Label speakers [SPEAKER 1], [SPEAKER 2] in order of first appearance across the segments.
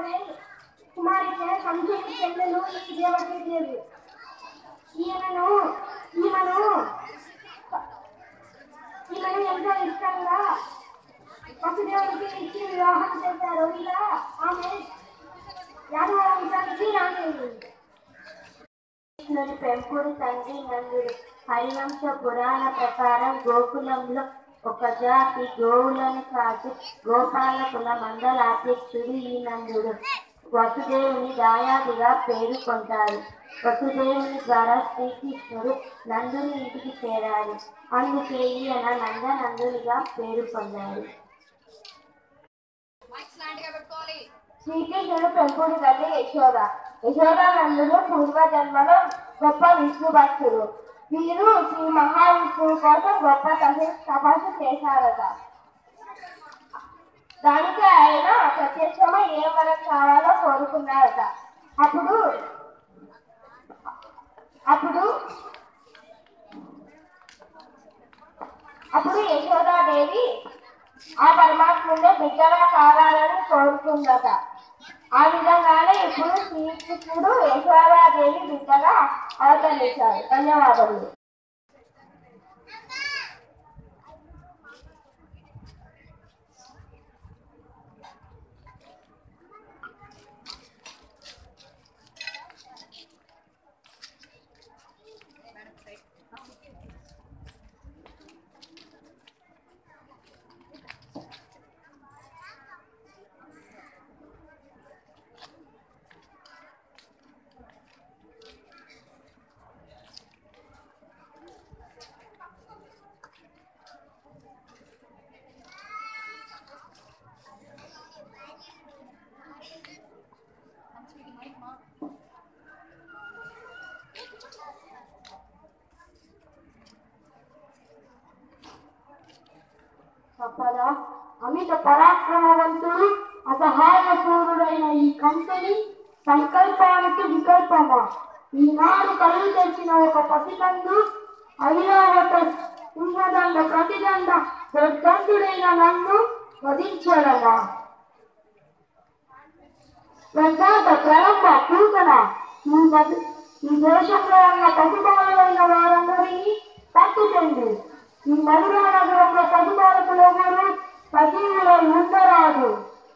[SPEAKER 1] ఆమె కుమార్తె సంజయ్ చెల్లెలు ఈ దేవకి దేవి ఈమెను ఈమెను ఈమెను ఎంతో ఇష్టంగా వసుదేవునికి ఇచ్చి వివాహం చేశారు ఇలా ఆమె యాదవ వంశానికి రాణి కృష్ణుడి పెంపుడు తండ్రి నందుడు హరివంశ పురాణ ప్రకారం గోకులంలో ఒక జాతి గోవులను కాచి గోపాలకుల మండలాధ్యక్షుడు ఈ నందుడు వసుదేవుని దాయాదిగా పేర్కొంటారు వసుదేవుని ద్వారా శ్రీకృష్ణుడు నందుని ఇంటికి చేరాడు అందుకే ఈయన నందనందునిగా పేరు పొందాడు శ్రీకృష్ణుడు పెంపుడు తల్లి యశోద యశోద నందులు పూర్వ జన్మలో గొప్ప విష్ణు భక్తులు వీరు శ్రీ మహావిష్ణువు కోసం గొప్ప తప- తపస్సు చేశారట దానికి ఆయన ప్రత్యక్షమై ఏ వరం కావాలో కోరుకున్నారట అప్పుడు అప్పుడు అప్పుడు యశోదాదేవి ఆ పరమాత్ముడే బిడ్డగా కావాలని కోరుకుందట ఆ విధంగానే ఇప్పుడు శ్రీకృష్ణుడు యశోదాదేవి బిడ్డగా అవతరించారు ధన్యవాదములు తప్పదా అమిత పరాక్రమవంతుడు అసహాయ సూర్యుడైన ఈ కంపెని సంకల్పానికి వికల్పమా ఈనాడు కలుగు తెచ్చిన ఒక పసికందు అవిరావత సింహదండ ప్రతిదండ దుర్గంధుడైన నన్ను వధించడమా ప్రజాత ప్రలంబ పూతన ఈ నది- ఈ దేశంలో ఉన్న పశుపాలైన వారందరినీ తట్టుతండి ఈ మధురా నగరంలో పశుపాలకులెవరు సజీవులు ఉండరాదు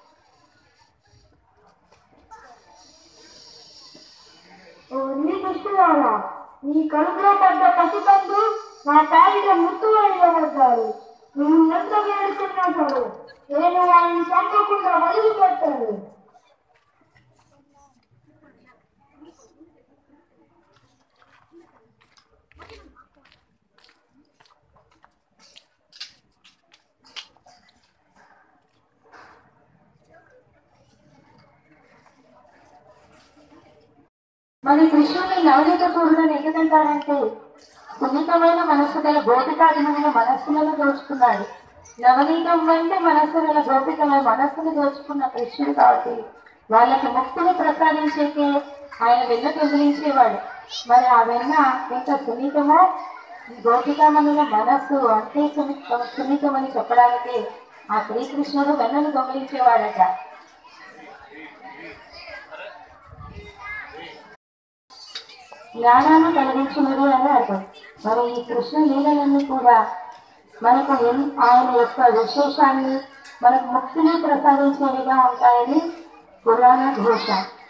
[SPEAKER 1] ఓ నీ కృష్ణురాల నీ కడుపులో పడ్డ పసికందు నా తాగిట ముత్తు వేయబడ్డాడు నువ్వు ఎంత వేడుకున్నా సరే నేను వాడిని చంపకుండా వదిలిపెట్టాను
[SPEAKER 2] మరి కృష్ణుని నవనీత సూర్యులను ఎందుకంటారంటే సున్నితమైన మనస్సు గల గోపికాదిమైన మనస్సులను దోచుకున్నాడు నవనీతం వంటి మనస్సు గల గోపికల మనస్సును దోచుకున్న కృష్ణుడు కాబట్టి వాళ్ళకి ముక్తిని ప్రసాదించేకే ఆయన వెన్న తొలగించేవాడు మరి ఆ వెన్న ఎంత సున్నితమో ఈ గోపికామణుల మనస్సు అంతే సున్ని సున్నితమని చెప్పడానికి ఆ శ్రీకృష్ణుడు వెన్నను దొంగిలించేవాడట జ్ఞానాన్ని కలిగించినది అని అర్థం మరి ఈ కృష్ణ లీలలన్నీ కూడా మనకు ఎన్- ఆయన యొక్క విశేషాన్ని మనకు ముక్తిని ప్రసాదించేవిగా ఉంటాయని పురాణ ఘోష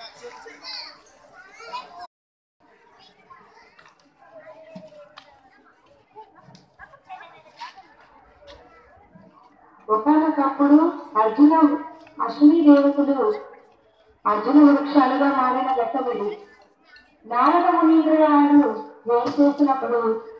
[SPEAKER 2] ఒకనొకప్పుడు అర్జున అశ్విని దేవతలు అర్జున వృక్షాలుగా మారిన ఘట్టములు నారద మునీంద్రుడు వేరు చేసినప్పుడు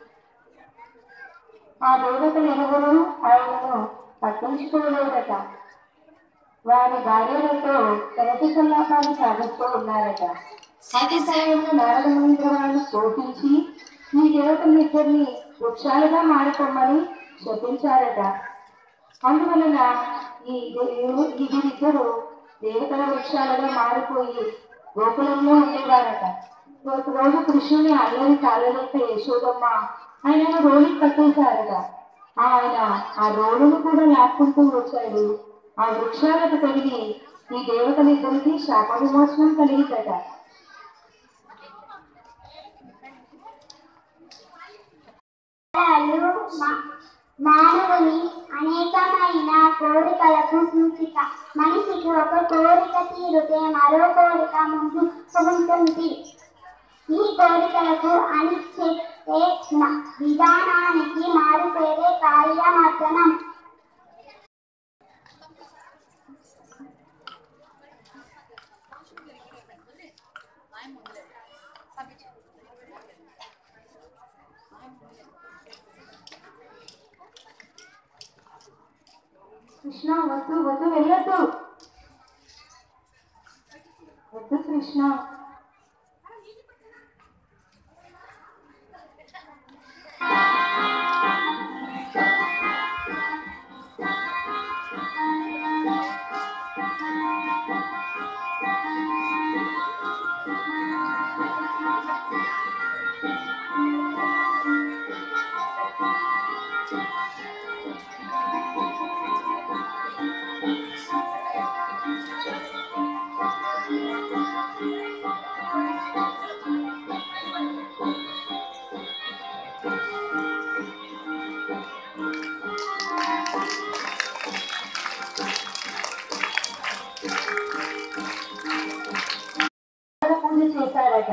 [SPEAKER 2] ఆ దేవతలు ఎరువురు ఆయనను పట్టించుకోలేదట వారి భార్యలతో తలసి సల్లాపాలు సాగిస్తూ ఉన్నారట అతి సమయంలో నారద మునీంద్రుడు కోపించి ఈ దేవతలు ఇద్దరిని వృక్షాలుగా మారిపోమని శపించారట అందువలన ఈ దేవు- ఈ వీరిద్దరు దేవతల వృక్షాలుగా మారిపోయి గోకులంలో ఉండేవారట ఒక రోజు కృష్ణుని అల్లరి తాళలేక యశోదమ్మ ఆయనను రోడ్డు కట్టేశారట ఆయన ఆ రోడ్డును కూడా లాక్కుంటూ వచ్చాడు ఆ వృక్షాలకు తగిలి ఈ దేవతలిద్దరికీ శాప విమోచనం కలిగిందట
[SPEAKER 1] ఫలాలు మా- మానవుని అనేకమైన కోరికలకు సూచిక మనిషికి ఒక కోరిక తీరుతే మరో కోరిక ముందు ఉంటుంది ఈ కోరికలకు అనిచ్చే న- విధానానికి మారు పేరే కార్యమర్దనం
[SPEAKER 2] కృష్ణ వద్దు వద్దు వెళ్ళొద్దు వద్దు కృష్ణ పూజ చేశాడట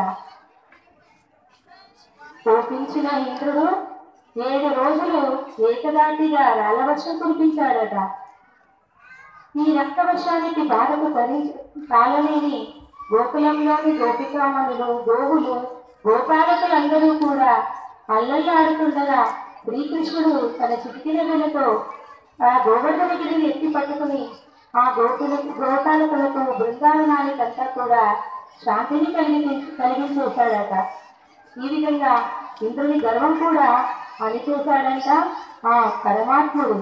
[SPEAKER 2] కోపించిన ఇంద్రుడు ఏడు రోజులు ఏకదాటిగా రాలవర్షం కురిపించాడట ఈ రక్తవర్షానికి బాధకు భరి కాలలేని గోకులంలోని గోపికామణులు గోవులు గోపాలకులందరూ కూడా అల్లల్లాడుతుండగా శ్రీకృష్ణుడు తన చిటికిన వేలతో ఆ గోవర్ధనగిరిని ఎత్తి పట్టుకుని ఆ గోకుల గోపాలకులకు బృందావనానికంతా కూడా శాంతిని కలిగి కలిగించేశాడట ఈ విధంగా ఇంద్రుని గర్వం కూడా అణిచేశాడంట ఆ పరమాత్ముడు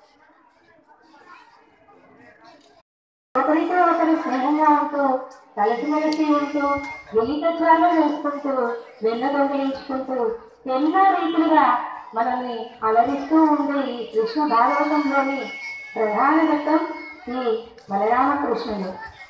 [SPEAKER 2] ఒకరితో ఒకరు స్నేహంగా ఉంటూ కలిసిమెలిసి ఉంటూ వెలికచాలు వేసుకుంటూ వెన్న దొంగిలించుకుంటూ ఎన్నో రీతిలుగా మనల్ని అలరిస్తూ ఉండే ఈ కృష్ణ భాగవతంలోని ప్రధాన ఘట్టం ఈ బలరామకృష్ణుడు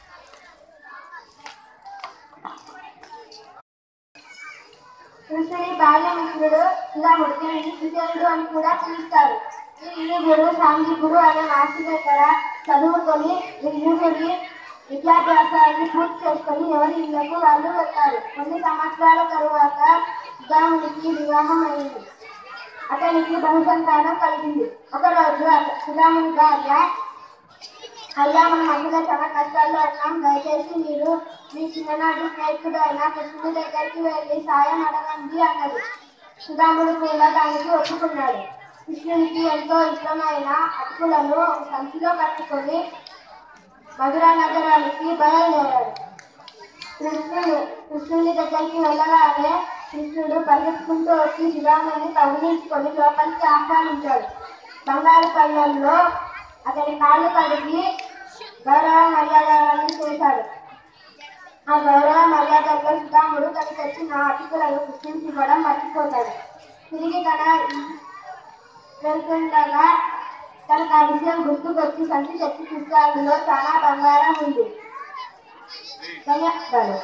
[SPEAKER 1] కృష్ణుని బాల్యమిత్రుడు సుధాముడు దీనిని సుచరుడు అని కూడా పిలుస్తారు ఈ గురు సాంఘికుడు అనే మాస్టర్ దగ్గర చదువుకొని విద్యుని విద్యాభ్యాసాన్ని పూర్తి చేసుకొని ఎవరి ఇళ్లకు వాళ్ళు వెళ్తారు కొన్ని సంవత్సరాల తరువాత సుధామునికి వివాహం అయింది అతనికి బహుసంతానం కలిగింది ఒకరోజు అత- సుధాముని భార్య అయ్యా మనం అందులో చాలా కష్టాల్లో ఉన్నాం దయచేసి మీరు మీ చిన్ననాటి స్నేహితుడు అయిన కృష్ణుడి దగ్గరికి వెళ్ళి సాయం అడగండి అన్నది సుధాముడు కూడా దానికి ఒప్పుకున్నాడు కృష్ణుడికి ఎంతో ఇష్టమైన అటుకులను ఒక సంచిలో కట్టుకొని మధురా నగరానికి బయలుదేరాడు కృష్ణుడు కృష్ణుడి దగ్గరికి వెళ్ళగానే కృష్ణుడు పరిగెత్తుకుంటూ వచ్చి శివాముని కౌగిలించుకొని లోపలికి ఆహ్వానించాడు బంగారు పళ్ళల్లో అతని కాళ్ళు కడిగి గౌరవ మర్యాదలను చేశాడు ఆ గౌరవ మర్యాదల్లో సుధాముడు తనకు వచ్చిన అతిథులను కృష్ణుడికి ఇవ్వడం మర్చిపోతాడు తిరిగి తన వెళ్తుండగా తనకు ఆ విషయం గుర్తుకొచ్చి సంచి తెచ్చి చూస్తే అందులో చాలా బంగారం ఉంది ధన్యవాదాలు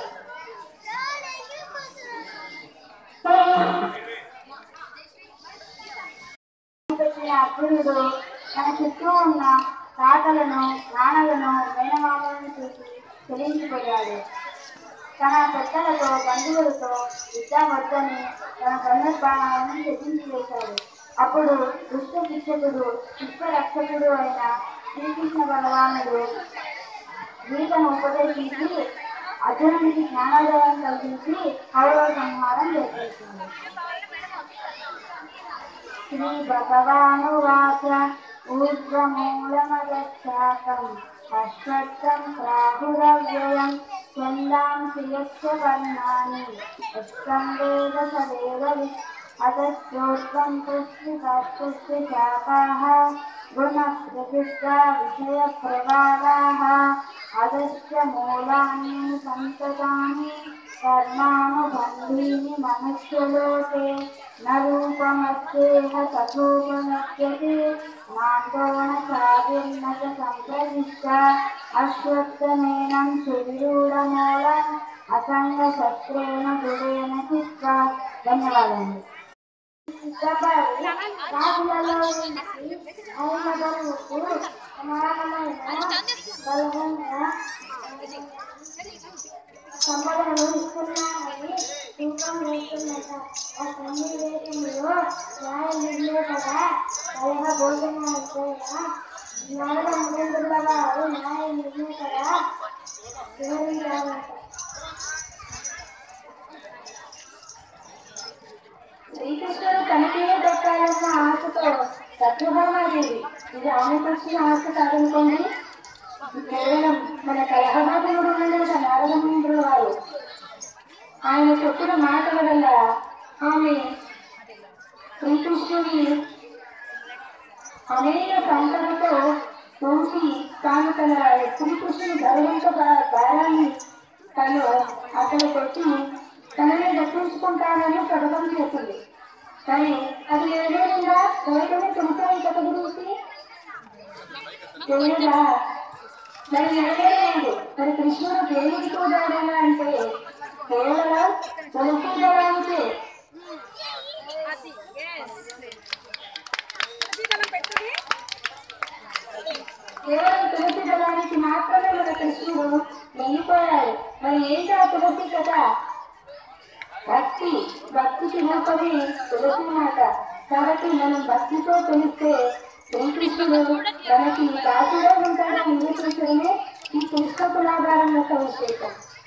[SPEAKER 1] పెట్టిన అర్జునుడు తన చుట్టూ ఉన్న తాతలను నాన్నలను మేనమామలను చూసి చెల్లించిపోయాడు తన పెద్దలతో బంధువులతో విద్య వద్దని తన ధనుర్బాణాలను చెప్పించి వేశాడు అప్పుడు దుష్ట శిక్షకుడు శిష్ట రక్షకుడు అయిన శ్రీకృష్ణ భగవానుడు గీతను ఉపదేశించి అర్జునుడికి జ్ఞానోదయం కలిగించి కౌరవ సంహారం చేసేసింది శ్రీ భగవానువాచ ఊర్ధ్వమూలమగచ్చాకం అశ్వత్థం ప్రాహురవ్యయం చందాంసి యస్య వర్ణాని యస్తం వేద సదేవ అతశ్చోత్వం పుష్టికాశ్చ శాఖాః గుణప్రతిష్ట విషయ ప్రవాదాः అదశ్చ మూలాన్ని సంతతాని కర్మానుబంధీని మనుష్యలోకే న రూపమస్యేహ తథోపనశ్యతి నాందోన సాధిర్న చ సంప్రదిష్ట అశ్వత్థమేనం సువిరూఢమూలం అసంగ శస్త్రేణ దృఢేన చిత్తా ధన్యవాదాలు రాజులలో ఐనగరుకు సమానమైన బలమైన సంపదను ఇస్తున్నామని తూకం వేస్తున్నట ఆ తొమ్మిది వేషంలో న్యాయ నిర్ణేతగా సలహ భోజన అయిపోయిన నాలుగు మూడుల వారు న్యాయ నిర్ణేతగా వివరించాలంట
[SPEAKER 2] శ్రీకృష్ణుడు తనకే దక్కాలన్న ఆశతో సత్యభామాదేవి ఇది ఆమెకు వచ్చిన ఆశ కాదనుకోండి కేవలం మన కలహనాథుడు ఉన్నాడు కదా నారదముంద్రుడు వారు ఆయన చెప్పిన మాటల వల్ల ఆమె శ్రీకృష్ణుని అనేక సంపదతో చూసి తాను తన శ్రీకృష్ణుని గర్వంత భారాన్ని తను అతను పెట్టి తననే దక్కించుకుంటానని ప్రకటన చేసింది కానీ అది ఏదైనా బయటనే తెలుసాయి కథ గురించి తెలియదా మరి ఏదైనా మరి కృష్ణుడు దేనికి ఉదాహరణ అంటే కేవలం తెలుసుకోవడానికే
[SPEAKER 3] అది ఎస్ శ్రీకాలం పెట్టుకుని
[SPEAKER 2] కేవలం తులసి దళానికి మాత్రమే మన కృష్ణుడు వెళ్ళిపోయాడు మరి ఏంటి ఆ తులసి కథ భక్తి భక్తికి రూపది తులసి మాట కాబట్టి మనం భక్తితో తెలిస్తే శ్రీకృష్ణుడు మనకి దాసుడే ఉంటాడని నిరూపించడమే ఈ కృష్ణ కులాధారం యొక్క విశేషం